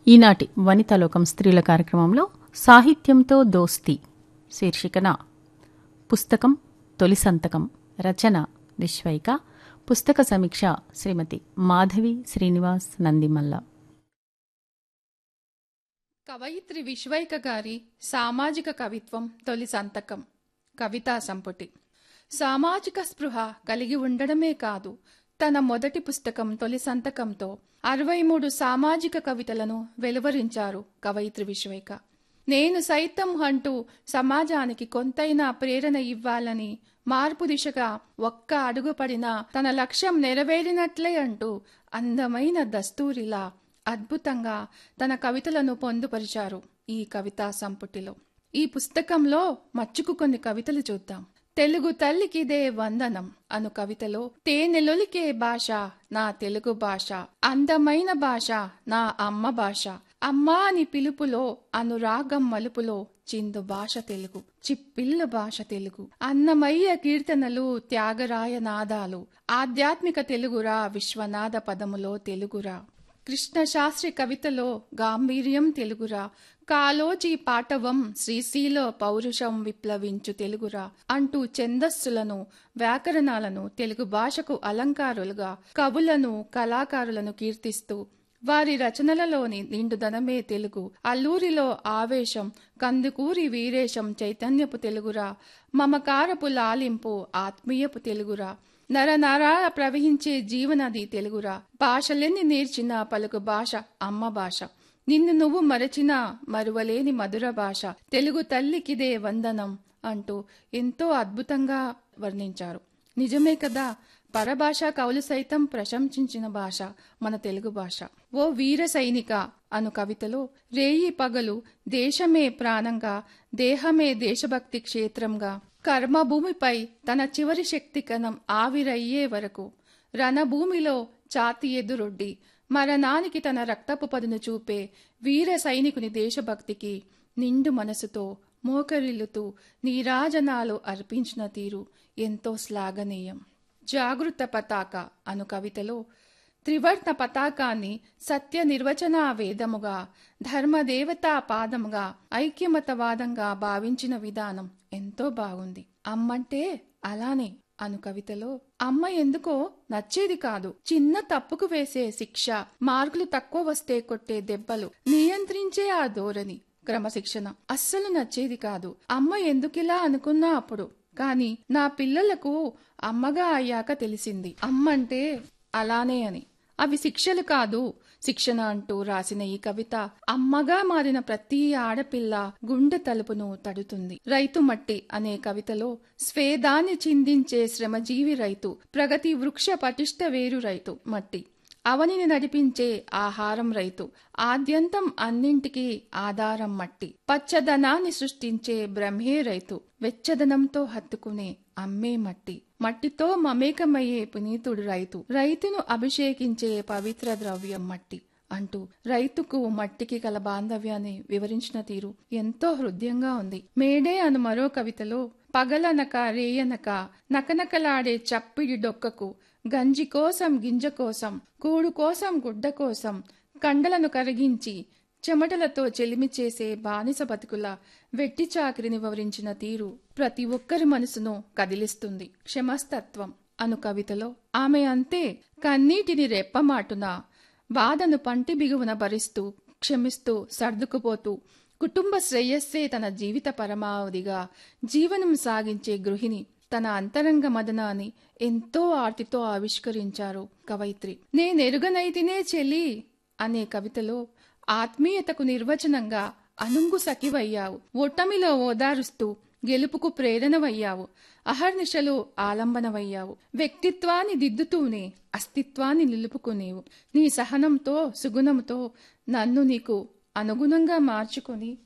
ఈనాటి వనితాలోకం స్త్రీల కార్యక్రమంలో సాహిత్యంతో దోస్తి శీర్షికన పుస్తకం తొలి సంతకం రచన విశ్వైక పుస్తక సమీక్ష శ్రీమతి మాధవి శ్రీనివాస్ నందిమల్ల కవయిత్రి విశ్వైక గారి సామాజిక కవిత్వం తొలి సంతకం కవితా సంపుటి సామాజిక స్పృహ కలిగి ఉండడమే కాదు తన మొదటి పుస్తకం తొలి సంతకంతో అరవై మూడు సామాజిక కవితలను వెలువరించారు కవయిత్రి విశ్వైక నేను సైతం అంటూ సమాజానికి కొంతైనా ప్రేరణ ఇవ్వాలని మార్పు దిశగా ఒక్క అడుగు పడినా తన లక్ష్యం నెరవేరినట్లే అంటూ అందమైన దస్తూరిలా అద్భుతంగా తన కవితలను పొందుపరిచారు ఈ కవితా సంపుటిలో ఈ పుస్తకంలో మచ్చుకు కొన్ని కవితలు చూద్దాం తెలుగు తల్లికిదే వందనం అను కవితలో తేనెలొలికే భాష నా తెలుగు భాష అందమైన భాష నా అమ్మ భాష అమ్మా అని పిలుపులో అనురాగం మలుపులో చిందు భాష తెలుగు చిప్పిల్ల భాష తెలుగు అన్నమయ్య కీర్తనలు త్యాగరాయ నాదాలు ఆధ్యాత్మిక తెలుగురా విశ్వనాథ పదములో తెలుగురా కృష్ణశాస్త్రి కవితలో గాంభీర్యం తెలుగురా కాలోజీ పాటవం శ్రీశీల పౌరుషం విప్లవించు తెలుగురా అంటూ ఛందస్సులను వ్యాకరణాలను తెలుగు భాషకు అలంకారులుగా కవులను కళాకారులను కీర్తిస్తూ వారి రచనలలోని నిండుదనమే తెలుగు అల్లూరిలో ఆవేశం కందుకూరి వీరేశం చైతన్యపు తెలుగురా మమకారపు లాలింపు ఆత్మీయపు తెలుగురా నరనరాల ప్రవహించే జీవనది తెలుగురా భాషలెన్ని నేర్చిన పలుకు భాష అమ్మ భాష నిన్ను నువ్వు మరచినా మరువలేని మధుర భాష తెలుగు తల్లికిదే వందనం అంటూ ఎంతో అద్భుతంగా వర్ణించారు నిజమే కదా పరభాష కవులు సైతం ప్రశంసించిన భాష మన తెలుగు భాష ఓ వీర సైనిక అను కవితలో రేయి పగలు దేశమే ప్రాణంగా దేహమే దేశభక్తి క్షేత్రంగా కర్మభూమిపై తన చివరి శక్తి కణం ఆవిరయ్యే వరకు రణభూమిలో ఛాతి ఎదురొడ్డి మరణానికి తన రక్తపు పదును చూపే వీర సైనికుని దేశభక్తికి నిండు మనసుతో మోకరిల్లుతూ నీరాజనాలు అర్పించిన తీరు ఎంతో శ్లాఘనీయం జాగృత పతాక అను కవితలో త్రివర్ణ పతాకాన్ని సత్య నిర్వచన వేదముగా ధర్మదేవతా పాదముగా ఐక్యమతవాదంగా భావించిన విధానం ఎంతో బాగుంది అమ్మంటే అలానే అను కవితలో అమ్మ ఎందుకో నచ్చేది కాదు చిన్న తప్పుకు వేసే శిక్ష మార్కులు తక్కువ వస్తే కొట్టే దెబ్బలు నియంత్రించే ఆ ధోరణి క్రమశిక్షణ అస్సలు నచ్చేది కాదు అమ్మ ఎందుకిలా అనుకున్నా అప్పుడు కాని నా పిల్లలకు అమ్మగా అయ్యాక తెలిసింది అమ్మంటే అలానే అని అవి శిక్షలు కాదు శిక్షణ అంటూ రాసిన ఈ కవిత అమ్మగా మారిన ప్రతి ఆడపిల్ల గుండె తలుపును తడుతుంది రైతు మట్టి అనే కవితలో స్వేదాన్ని చిందించే శ్రమజీవి రైతు ప్రగతి వృక్ష పటిష్ట వేరు రైతు మట్టి అవనిని నడిపించే ఆహారం రైతు ఆద్యంతం అన్నింటికీ ఆధారం మట్టి పచ్చదనాన్ని సృష్టించే బ్రహ్మే రైతు వెచ్చదనంతో హత్తుకునే అమ్మే మట్టి మట్టితో మమేకమయ్యే పునీతుడు రైతు రైతును అభిషేకించే పవిత్ర ద్రవ్యం మట్టి అంటూ రైతుకు మట్టికి కల బాంధవ్యాన్ని వివరించిన తీరు ఎంతో హృదయంగా ఉంది మేడే అను మరో కవితలో పగలనక రేయనక నకనకలాడే చప్పిడి డొక్కకు గంజి కోసం గింజ కోసం కూడు కోసం గుడ్డ కోసం కండలను కరిగించి చెమటలతో చెలిమి చేసే బానిస బతుకుల వెట్టి చాకిరిని వివరించిన తీరు ప్రతి ఒక్కరి మనసును కదిలిస్తుంది క్షమస్తత్వం అను కవితలో ఆమె అంతే కన్నీటిని రెప్పమాటున బాధను పంటి బిగువన భరిస్తూ క్షమిస్తూ సర్దుకుపోతూ కుటుంబ శ్రేయస్సే తన జీవిత పరమావధిగా జీవనం సాగించే గృహిణి తన అంతరంగ మదనాన్ని ఎంతో ఆర్తితో ఆవిష్కరించారు కవయిత్రి నేనెరుగనైతినే చెలి అనే కవితలో ఆత్మీయతకు నిర్వచనంగా అనుంగు సఖివయ్యావు ఓటమిలో ఓదారుస్తూ గెలుపుకు ప్రేరణవయ్యావు అహర్నిశలు ఆలంబనవయ్యావు వ్యక్తిత్వాన్ని దిద్దుతూనే అస్తిత్వాన్ని నిలుపుకునేవు నీ సహనంతో సుగుణంతో నన్ను నీకు అనుగుణంగా మార్చుకొని